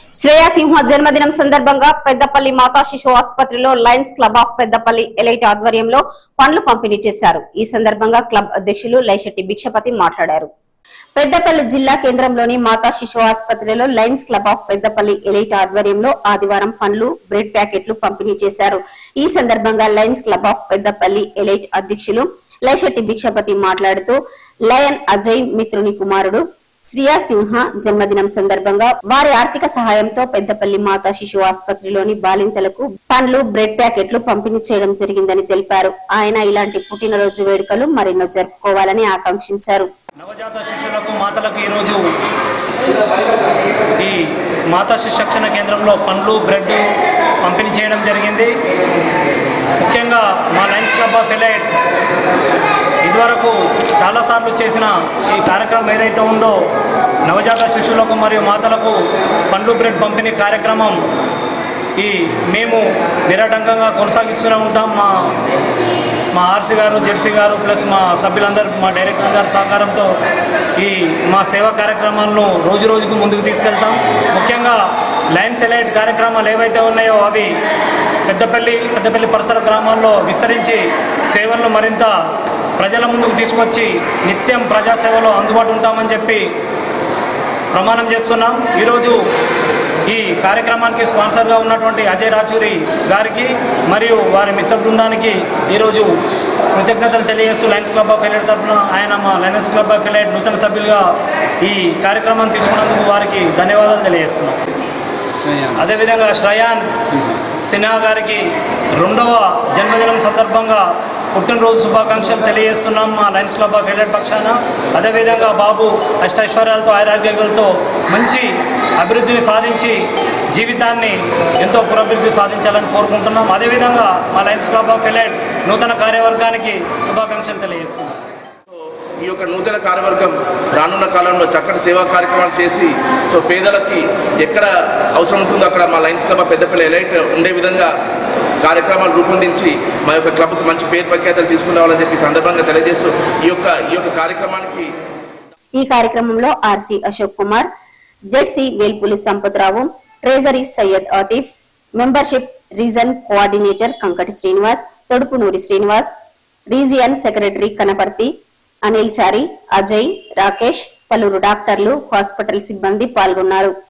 శ్రేయా సింహ జన్మదినం సందర్భంగా పెద్దపల్లి మాతా శిశు ఆసుపత్రిలో Lions Club of Peddapalli elite ఆధ్వర్యంలో పండ్లు పంపిణీ చేశారు ఈ సందర్భంగా క్లబ్ అధ్యక్షులు లైశెట్టి భిక్షపతి మాట్లాడారు పెద్దపల్లి జిల్లా కేంద్రంలోని మాతా శిశు ఆసుపత్రిలో Lions Club of Peddapalli elite ఆధ్వర్యంలో ఆదివారం పండ్లు బ్రెడ్ ప్యాకెట్లు పంపిణీ చేశారు ఈ సందర్భంగా Lions Club of Peddapalli elite అధ్యక్షులు లైశెట్టి భిక్షపతి మాట్లాడుతూ లయన్ అజయ్ మిత్రుని కుమారుడు శ్రియా సింహ జన్మదినం సందర్భంగా వారి ఆర్థిక సహాయంతో పెద్దపల్లి మాతా శిశు ఆసుపత్రిలోని బాలింతలకు పండ్లు బ్రెడ్ ప్యాకెట్లు పంపిణీ చేయడం జరిగిందని తెలిపారు ఆయన ఇలాంటి పుట్టినరోజు వేడుకలు మరెన్నో జరుపుకోవాలని ఆకాంక్షించారు నవజాత శిశువులకు మాతలకు ఈరోజు ఈ మాతా శిశు శిక్షణ కేంద్రంలో పండ్లు బ్రెడ్ పంపిణీ చేయడం జరిగింది ముఖ్యంగా మా లయన్స్ క్లబ్ ఆఫ్ ఎలైట్ ఇదివరకు చాలాసార్లు చేసిన ఈ కార్యక్రమం ఏదైతే ఉందో నవజాత శిశువులకు మరియు మాతలకు పండ్లు బ్రెడ్ పంపిణీ కార్యక్రమం ఈ మేము నిరాటంకంగా కొనసాగిస్తూనే ఉంటాం మా మా ఆర్సీ గారు జెర్సీ గారు ప్లస్ మా సభ్యులందరూ మా డైరెక్టర్ గారి సహకారంతో ఈ మా సేవా కార్యక్రమాలను రోజు రోజుకు ముందుకు తీసుకెళ్తాం ముఖ్యంగా లైన్స్ ఎలైట్ కార్యక్రమాలు ఏవైతే ఉన్నాయో అవి పెద్దపల్లి పెద్దపల్లి పరిసర గ్రామాల్లో విస్తరించి సేవలను మరింత ప్రజల ముందుకు తీసుకొచ్చి నిత్యం ప్రజాసేవలో అందుబాటు ఉంటామని చెప్పి ప్రమాణం చేస్తున్నాం ఈరోజు ఈ కార్యక్రమానికి స్పాన్సర్గా ఉన్నటువంటి అజయ్ రాచూరి గారికి మరియు వారి మిత్ర బృందానికి ఈరోజు కృతజ్ఞతలు తెలియజేస్తూ లయన్స్ క్లబ్ ఆఫ్ ఎలైట్ తరఫున ఆయన మా లయన్స్ క్లబ్ ఆఫ్ ఎలైట్ నూతన సభ్యులుగా ఈ కార్యక్రమాన్ని తీసుకున్నందుకు వారికి ధన్యవాదాలు తెలియజేస్తున్నాం అదేవిధంగా శ్రయాన్ సిన్హా గారికి రెండవ జన్మదినం సందర్భంగా పుట్టినరోజు శుభాకాంక్షలు తెలియజేస్తున్నాం మా లయన్స్ క్లబ్ ఆఫ్ ఎలైట్ పక్షాన అదేవిధంగా బాబు అష్టైశ్వర్యాలతో ఆరోగ్యాలతో మంచి అభివృద్ధిని సాధించి జీవితాన్ని ఎంతో పురోభివృద్ధి సాధించాలని కోరుకుంటున్నాం అదేవిధంగా మా లయన్స్ క్లబ్ ఆఫ్ ఎలైట్ నూతన కార్యవర్గానికి శుభాకాంక్షలు తెలియజేస్తున్నాం ఈ యొక్క నూతన కార్యవర్గం రానున్న కాలంలో చక్కటి సేవా కార్యక్రమాలు చేసి సో పేదలకి ఎక్కడ అవసరం ఉంటుందో అక్కడ మా Lions Club of Peddapalli elite ఉండే విధంగా కార్యక్రమాలు రూపొందించి మా యొక్క క్లబ్కి మంచి పేరు ప్రఖ్యాతలు తీసుకురావాలని చెప్పి ఈ సందర్భంగా తెలియజేస్తూ ఈ యొక్క ఈ యొక్క కార్యక్రమానికి ఈ కార్యక్రమంలో RC Ashok Kumar ZC Velpuli Sampathrao treasury Syed Atif membership region coordinator Kankati Srinivas Thodupunuri Srinivas region secretary Kanaparthi Anil Chari Ajay Rakesh పలువురు డాక్టర్లు హాస్పిటల్ సిబ్బంది పాల్గొన్నారు